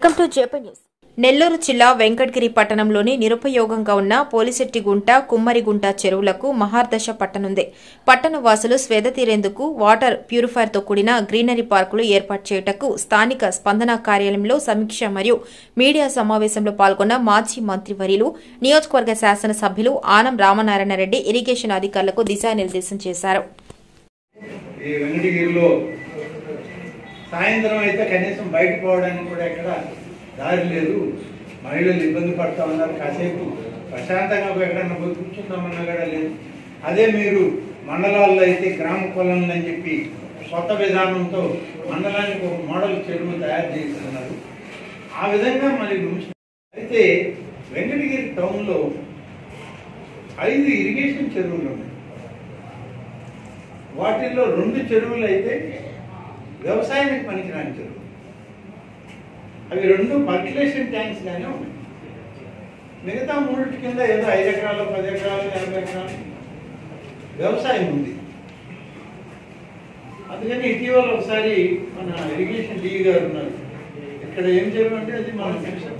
welcome to JP news Nellore జిల్లా వెంకటగిరి పట్టణంలోని నిరుపయోగంగా ఉన్న పోలిశెట్టిగుంట కుమ్మరిగుంట చెరువులకు మహార్దశ పట్టనుంది పట్టణ వాసులు స్వేద తీరేందుకు వాటర్ ప్యూరిఫైర్తో కూడిన గ్రీనరీ పార్కులు ఏర్పాటు చేయుటకు స్థానిక స్పందన కార్యాలయంలో సమీక్ష మరియు మీడియా సమావేశంలో పాల్గొన్న మాజీ మంత్రివర్యులు నియోజకవర్గ శాసనసభ్యులు ఆనం రామనారాయణ రెడ్డి ఇరిగేషన్ అధికారులకు దిశానిర్దేశం చేశారు ఈ వెంకటగిరిలో సాయంత్రం అయితే కనీసం బయట పోవడానికి కూడా ఎక్కడ దారి లేదు మహిళలు ఇబ్బంది పడతా ఉన్నారు కాసేపు ప్రశాంతంగా పోయి ఎక్కడన్నా పోయి కూర్చుందామన్నా కూడా లేదు అదే మీరు మండలాల్లో అయితే గ్రామ పొలంలో అని చెప్పి కొత్త విధానంతో మండలానికి ఒక మోడల్ చెరువు తయారు చేస్తున్నారు ఆ విధంగా మరి మున్సి- అయితే వెంకటగిరి టౌన్లో ఐదు ఇరిగేషన్ చెరువులు ఉన్నాయి వాటిల్లో రెండు చెరువులు అయితే వ్యవసాయానికి పనికిరాని చెరువు అవి రెండు పర్క్యులేషన్ ట్యాంక్స్ గానే ఉన్నాయి మిగతా మూడింటి కింద ఏదో ఐదు ఎకరాలు పది ఎకరాలు యాభై ఎకరాలు వ్యవసాయం ఉంది అందుకని ఇటీవల ఒకసారి మన ఇరిగేషన్ డీ గారు ఉన్నారు ఇక్కడ ఏం చెరువు అంటే అది మన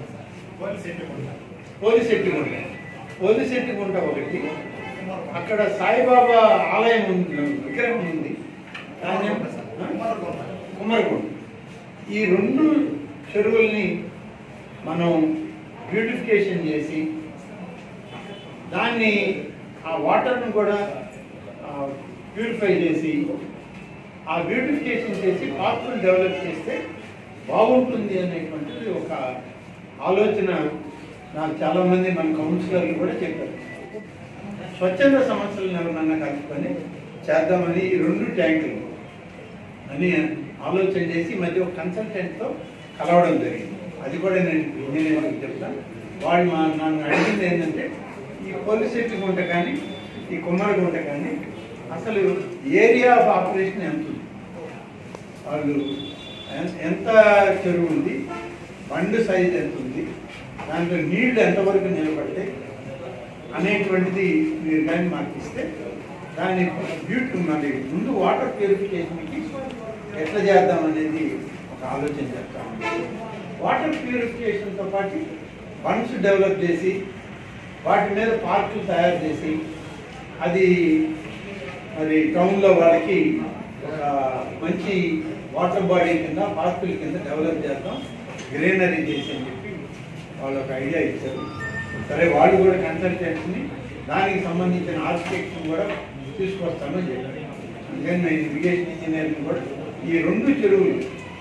పోలిశెట్టిగుంట పోలిశెట్టిగుంట ఒకటి అక్కడ సాయిబాబా ఆలయం ఉంది విగ్రహం ఉంది దాని కుమ్మరగుంట ఈ రెండు చెరువుల్ని మనం బ్యూటిఫికేషన్ చేసి దాన్ని ఆ వాటర్ను కూడా ప్యూరిఫై చేసి ఆ బ్యూటిఫికేషన్ చేసి పార్కులు డెవలప్ చేస్తే బాగుంటుంది అనేటువంటిది ఒక ఆలోచన నాకు చాలా మంది మన కౌన్సిలర్లు కూడా చెప్పారు స్వచ్ఛంద సంస్థలను ఎవరన్నా కలుపుకొని చేద్దామని ఈ రెండు ట్యాంకులు అని ఆలోచన చేసి ఈ మధ్య ఒక కన్సల్టెంట్తో కలవడం జరిగింది అది కూడా నేను ఇంజనీరింగ్ చెప్తాను వాళ్ళు మా నన్ను అడిగింది ఏంటంటే ఈ పోలీసెట్టి గుంట కానీ ఈ కుమ్మరి గుంట కానీ అసలు ఏరియా ఆఫ్ ఆపరేషన్ ఎంత ఉంది వాళ్ళు ఎన్- ఎంత చెరువు ఉంది బండు సైజ్ ఎంత ఉంది దాంట్లో నీళ్లు ఎంతవరకు నిలబడతాయి అనేటువంటిది మీరు కానీ మాకు ఇస్తే దాన్ని బ్యూటీ మరి ముందు వాటర్ ప్యూరిఫికేషన్కి ఎట్లా చేద్దాం అనేది ఒక ఆలోచన చెప్తాము వాటర్ ప్యూరిఫికేషన్తో పాటు బండ్స్ డెవలప్ చేసి వాటి మీద పార్కులు తయారు చేసి అది మరి టౌన్లో వాళ్ళకి ఒక మంచి వాటర్ బాడీ కింద పార్కుల కింద డెవలప్ చేద్దాం గ్రీనరీ చేసి అని చెప్పి వాళ్ళు ఒక ఐడియా ఇచ్చారు సరే వాళ్ళు కూడా కన్సల్టెంట్స్ని దానికి సంబంధించిన ఆర్కిటెక్ట్ని కూడా తీసుకొస్తామని చెప్పారు అందుకని నేను ఇరిగేషన్ ఇంజనీరింగ్ కూడా ఈ రెండు చెరువులు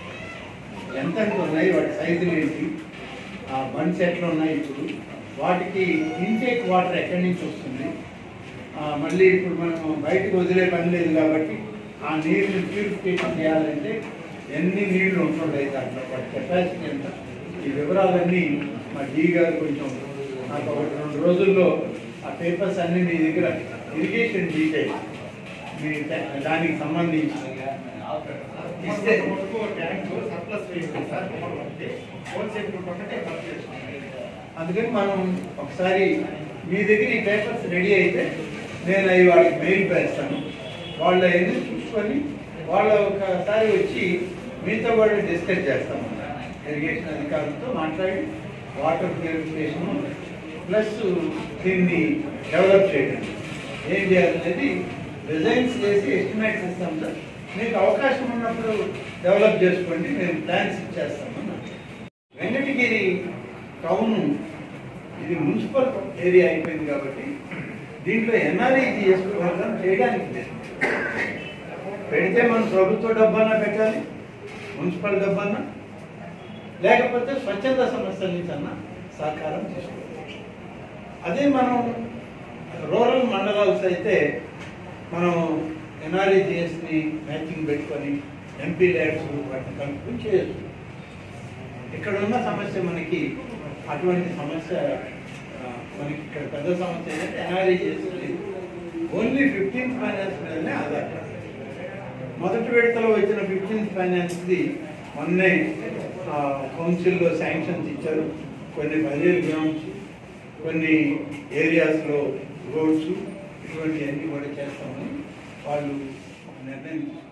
ఎంత ఎంత ఉన్నాయి వాటి సైజులు ఏంటి ఆ బండ్స్ ఎట్లా ఉన్నాయి ఇప్పుడు వాటికి ఇంటేక్ వాటర్ ఎక్కడి నుంచి వస్తుంది ఆ, మళ్ళీ ఇప్పుడు మనం బయటకు వదిలే పని లేదు కాబట్టి ఆ నీరుని ప్యూరిఫికేషన్ చేయాలంటే ఎన్ని నీళ్లు ఉంటుంటాయి దాంట్లో వాటి కెపాసిటీ ఎంత ఈ వివరాలన్నీ మా డీ గారు కొంచెం నాకు ఒక రెండు రోజుల్లో ఆ పేపర్స్ అన్ని మీ దగ్గర ఇరిగేషన్ డీటెయిల్ మీ దా- దానికి సంబంధించి ఇస్తే అందుకని మనం ఒకసారి మీ దగ్గర ఈ పేపర్స్ రెడీ అయితే నేను అవి వాళ్ళకి మెయిల్ వేస్తాను వాళ్ళు అవన్నీ చూసుకొని వాళ్ళు ఒకసారి వచ్చి మీతో కూడా డిస్కస్ చేస్తాం ఇరిగేషన్ అధికారులతో మాట్లాడి వాటర్ ప్యూరిఫికేషన్ ప్లస్ దీన్ని డెవలప్ చేయడం ఏం చేయాలనేది డిజైన్స్ చేసి ఎస్టిమేట్స్ ఇస్తాం సార్ మీకు అవకాశం ఉన్నప్పుడు డెవలప్ చేసుకోండి మేము ప్లాన్స్ ఇచ్చేస్తాము వెంకటగిరి టౌన్ ఇది మున్సిపల్ ఏరియా అయిపోయింది కాబట్టి దీంట్లో ఎన్ఆర్ఈజిఎస్ ప్రోగ్రామ్ చేయడానికి లేదు పెడితే మనం ప్రభుత్వ డబ్బన్నా పెట్టాలి మున్సిపల్ డబ్బన్నా లేకపోతే స్వచ్ఛంద సంస్థల నుంచి అన్న సహకారం తీసుకోవాలి అదే మనం రూరల్ మండలాల్స్ అయితే మనం ఎన్ఆర్ఈజిఎస్ని మ్యాచింగ్ పెట్టుకొని ఎంపీ ల్యాడ్స్ వాటిని కలుపుకొని చేయొచ్చు ఇక్కడ ఉన్న సమస్య మనకి అటువంటి సమస్య ఆ, మనకి ఇక్కడ పెద్ద సమస్య ఏంటంటే ఎన్ఆర్ఈజిఎస్ లేదు ఓన్లీ ఫిఫ్టీన్త్ ఫైనాన్స్ మీదనే ఆధారపడాలి మొదటి విడతలో వచ్చిన ఫిఫ్టీన్త్ ఫైనాన్స్ది మొన్నే ఆ, కౌన్సిల్లో శాంక్షన్స్ ఇచ్చారు కొన్ని పదిహేను గ్రౌండ్స్ కొన్ని ఏరియాస్లో రోడ్స్ ఇటువంటివన్నీ కూడా చేస్తామని వాళ్ళు ఒక నిర్ణయం తీసుకున్నారు